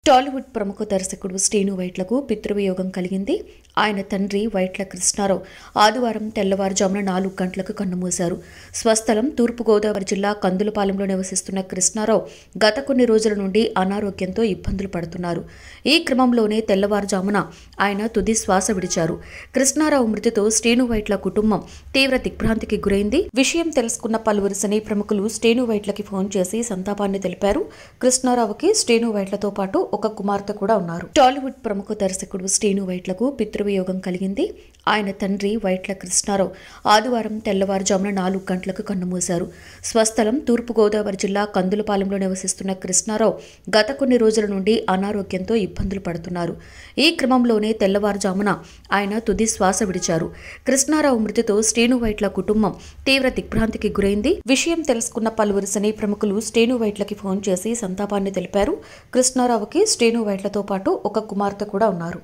టాలీవుడ్ ప్రముఖ దర్శకుడు శ్రీను వైట్లకు పితృవియోగం కలిగింది ఆయన తండ్రి వైట్ల కృష్ణారావు ఆదివారం తెల్లవారుజామున నాలుగు గంటలకు కన్నుమూశారు స్వస్థలం తూర్పుగోదావరి జిల్లా కందులపాలెంలో నివసిస్తున్న కృష్ణారావు గత కొన్ని రోజుల నుండి అనారోగ్యంతో ఇబ్బందులు పడుతున్నారు ఈ క్రమంలోనే తెల్లవారుజామున ఆయన తుది శ్వాస విడిచారు కృష్ణారావు మృతితో శ్రీను వైట్ల కుటుంబం తీవ్ర దిగ్భ్రాంతికి గురైంది విషయం తెలుసుకున్న పలువురు సినీ ప్రముఖులు శ్రీను వైట్లకి ఫోన్ చేసి సంతాపాన్ని తెలిపారు కృష్ణారావుకి శ్రీను వైట్లతో పాటు ఒక కుమార్తె కూడా ఉన్నారు టాలీవుడ్ ప్రముఖ దర్శకుడు శ్రీను వైట్లకు పితృవియోగం కలిగింది ఆయన తండ్రి వైట్ల కృష్ణారావు ఆదివారం తెల్లవారుజామున నాలుగు గంటలకు కన్నుమూశారు స్వస్థలం తూర్పుగోదావరి జిల్లా కందులపాలెంలో నివసిస్తున్న కృష్ణారావు గత కొన్ని రోజుల నుండి అనారోగ్యంతో ఇబ్బందులు పడుతున్నారు ఈ క్రమంలోనే తెల్లవారుజామున ఆయన తుది శ్వాస విడిచారు కృష్ణారావు మృతితో శ్రీను వైట్ల కుటుంబం తీవ్ర దిగ్భ్రాంతికి గురైంది విషయం తెలుసుకున్న పలువురు సినీ ప్రముఖులు శ్రీను వైట్లకి ఫోన్ చేసి సంతాపాన్ని తెలిపారు కృష్ణారావుకి శ్రీను వైట్లతో పాటు ఒక కుమార్తె కూడా ఉన్నారు